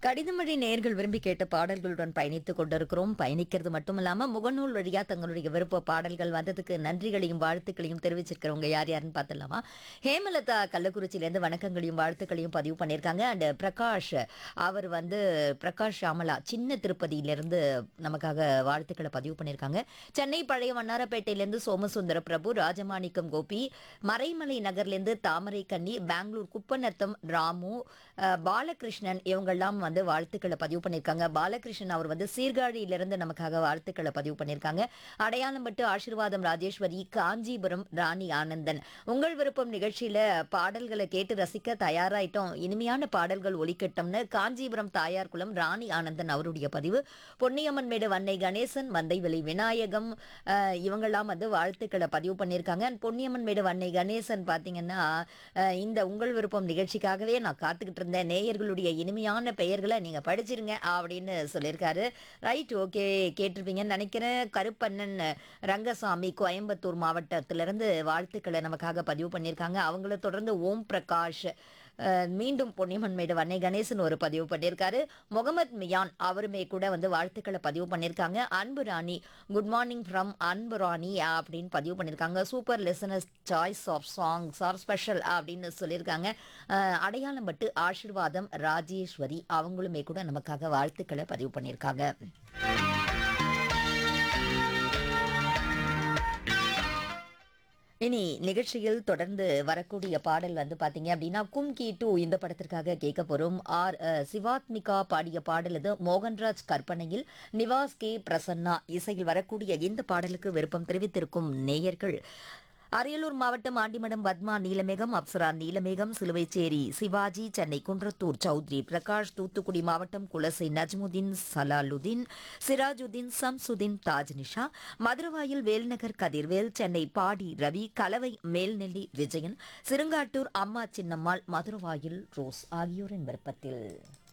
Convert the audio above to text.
கடிதமழை நேயர்கள் விரும்பி கேட்ட பாடல்களுடன் பயணித்துக் கொண்டிருக்கிறோம் பயணிக்கிறது மட்டும் இல்லாம முகநூல் வழியா தங்களுடைய விருப்ப பாடல்கள் வந்ததுக்கு நன்றிகளையும் வாழ்த்துக்களையும் தெரிவிச்சிருக்கிறவங்க யார் யாருன்னு பார்த்துடலாமா ஹேமலதா கள்ளக்குறிச்சியிலேருந்து வணக்கங்களையும் வாழ்த்துக்களையும் பதிவு பண்ணியிருக்காங்க அண்ட் பிரகாஷ் அவர் வந்து பிரகாஷ் ஷாமலா சின்ன திருப்பதியிலிருந்து நமக்காக வாழ்த்துக்களை பதிவு பண்ணியிருக்காங்க சென்னை பழைய வண்ணாரப்பேட்டையிலேருந்து சோமசுந்தர பிரபு ராஜமாணிக்கம் கோபி மறைமலை நகர்லேருந்து தாமரை கன்னி பெங்களூர் குப்பநத்தம் ராமு அஹ், பாலகிருஷ்ணன் இவங்கெல்லாம் வந்து வாழ்த்துக்களை பதிவு பண்ணியிருக்காங்க பாலகிருஷ்ணன் அவர் வந்து சீர்காழியிலிருந்து நமக்காக வாழ்த்துக்களை பதிவு பண்ணியிருக்காங்க அடையாளம்பட்டு ஆசீர்வாதம் ராஜேஸ்வரி காஞ்சிபுரம் ராணி ஆனந்தன் உங்கள் விருப்பம் நிகழ்ச்சியில பாடல்களை கேட்டு ரசிக்க தயாராயிட்டோம் இனிமையான பாடல்கள் ஒலிக்கட்டும்னு காஞ்சிபுரம் தாயார் குளம் ராணி ஆனந்தன் அவருடைய பதிவு பொன்னியம்மன் மேடு வன்னை கணேசன் மந்தைவெளி விநாயகம் அஹ், இவங்கெல்லாம் வந்து வாழ்த்துக்களை பதிவு பண்ணியிருக்காங்க And பொன்னியம்மன் மேடு வன்னை கணேசன் பார்த்தீங்கன்னா அஹ், இந்த உங்கள் விருப்பம் நிகழ்ச்சிக்காகவே நான் காத்துக்கிட்டு இருந்தேன் நேயர்களுடைய இனிமையான பெயர்களை நீங்க படிச்சிருங்க அப்படின்னு சொல்லியிருக்காரு ரைட் ஓகே கேட்டிருப்பீங்கன்னு நினைக்கிறேன் கருப்பண்ணன் ரங்கசாமி கோயம்புத்தூர் மாவட்டத்திலிருந்து வாழ்த்துக்களை நமக்காக பதிவு பண்ணியிருக்காங்க அவங்கள தொடர்ந்து ஓம் பிரகாஷ் அஹ், மீண்டும் பொன்னியம்மன் மேடு வன்னை கணேசன் ஒரு பதிவு பண்ணியிருக்காரு முகமது மியான் அவருமே கூட வந்து வாழ்த்துக்களை பதிவு பண்ணியிருக்காங்க அன்பு ராணி குட் மார்னிங் ஃப்ரம் அன்பு ராணி அப்படின்னு பதிவு பண்ணியிருக்காங்க super listeners choice of songs are special அப்படின்னு சொல்லியிருக்காங்க அஹ், அடையாளம் பட்டு ஆசீர்வாதம் ராஜேஸ்வரி அவங்களுமே கூட நமக்காக வாழ்த்துக்களை பதிவு பண்ணியிருக்காங்க இனி நிகழ்ச்சியில் தொடர்ந்து வரக்கூடிய பாடல் வந்து பாத்தீங்க அப்படின்னா கும்கி டூ இந்த படத்திற்காக கேட்க போறோம் ஆர் அஹ், சிவாத்மிகா பாடிய பாடல் இது மோகன்ராஜ் கற்பனையில் நிவாஸ் கே பிரசன்னா இசையில் வரக்கூடிய இந்த பாடலுக்கு விருப்பம் தெரிவித்திருக்கும் நேயர்கள் அரியலூர் மாவட்டம் ஆண்டிமடம் பத்மா நீலமேகம் அப்சரா நீலமேகம் சிலுவைச்சேரி சிவாஜி சென்னை குன்றத்தூர் சௌத்ரி பிரகாஷ் தூத்துக்குடி மாவட்டம் குலசை நஜ்முதீன் சலாலுதீன் சிராஜுதீன் சம்சுதீன் தாஜ்னிஷா மதுரவாயில் வேல்நகர் கதிர்வேல் சென்னை பாடி ரவி கலவை மேல்நெல்லி விஜயன் சிறுங்காட்டூர் அம்மா சின்னம்மாள் மதுரவாயில் ரோஸ் ஆகியோரின் விருப்பத்தில்